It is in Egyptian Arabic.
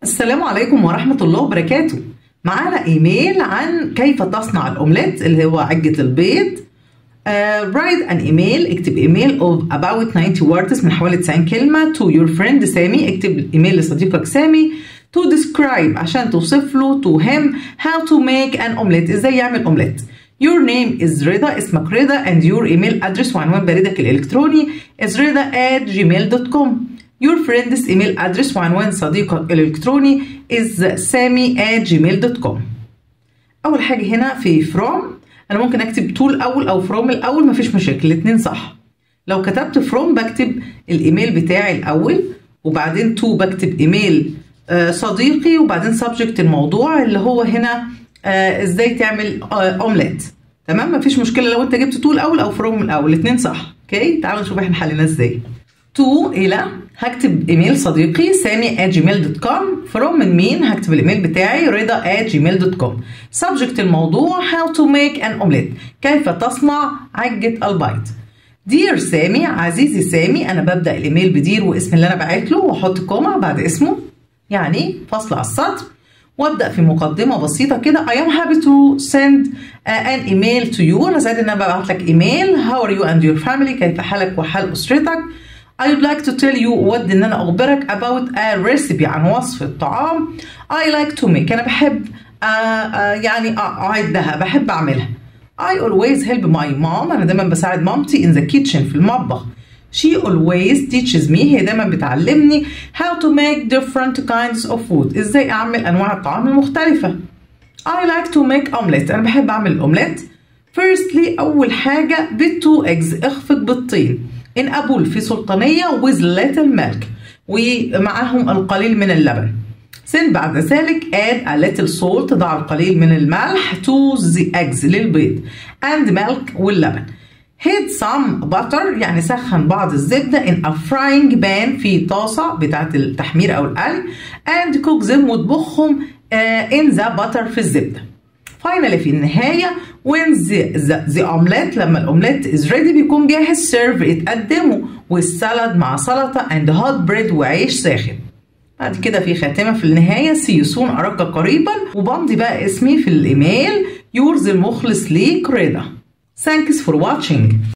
السلام عليكم ورحمة الله وبركاته معانا ايميل عن كيف تصنع الاومليت اللي هو عجة البيض uh, write an email اكتب ايميل of about 90 words من حوالي 90 كلمة to your friend سامي اكتب ايميل لصديقك سامي to describe عشان توصف له to him how to make an omelette ازاي يعمل اومليت Your name is رضا اسمك رضا and your email address وعنوان بريدك الإلكتروني is رضا at gmail.com Your friend's email address وعنوان صديقك الإلكتروني is سامي at gmail.com أول حاجة هنا في from أنا ممكن أكتب to الأول أو from الأول مفيش مشاكل الاتنين صح لو كتبت from بكتب الإيميل بتاعي الأول وبعدين to بكتب إيميل آه صديقي وبعدين subject الموضوع اللي هو هنا آه ازاي تعمل آه اومليت تمام مفيش مشكله لو انت جبت تو الاول او فروم الاول الاثنين صح اوكي تعالوا نشوف احنا حلينا ازاي تو الى هكتب ايميل صديقي سامي at gmail.com فروم من مين هكتب الايميل بتاعي رضا at gmail.com subject الموضوع how to make an omelette كيف تصنع عجة البيض دير سامي عزيزي سامي انا ببدا الايميل بدير واسم اللي انا بعت له واحط كوما بعد اسمه يعني فصل على السطر وابدا في مقدمه بسيطه كده I am happy to send uh, an email to you انا سعيد ان انا ببعت لك ايميل how are you and your family كيف حالك وحال اسرتك I would like to tell you ود ان انا اخبرك about a recipe عن وصفه طعام I like to make انا بحب uh, uh, يعني اعدها بحب اعملها I always help my mom انا دايما بساعد مامتي in the kitchen في المطبخ She always teaches me هي دايما بتعلمني how to make different kinds of food ازاي اعمل انواع الطعام المختلفة I like to make omelette انا بحب اعمل الاومليت Firstly اول حاجة بالتو eggs اخفق بالطين in a bowl في سلطانية with little milk ومعاهم القليل من اللبن Then بعد ذلك add a little salt ضع القليل من الملح to the eggs للبيض and milk واللبن heat some butter يعني سخن بعض الزبدة in a frying pan في طاسة بتاعة التحمير أو القلي and cook them واطبخهم uh, in the butter في الزبدة finally في النهاية when the, the, the omelette لما الأومليت is ready بيكون جاهز serve اتقدمه والسلد مع سلطة and hot bread وعيش ساخن بعد كده في خاتمة في النهاية see you soon أراك قريبا وبمضي بقى اسمي في الإيميل يورز المخلص ليك رضا Thanks for watching.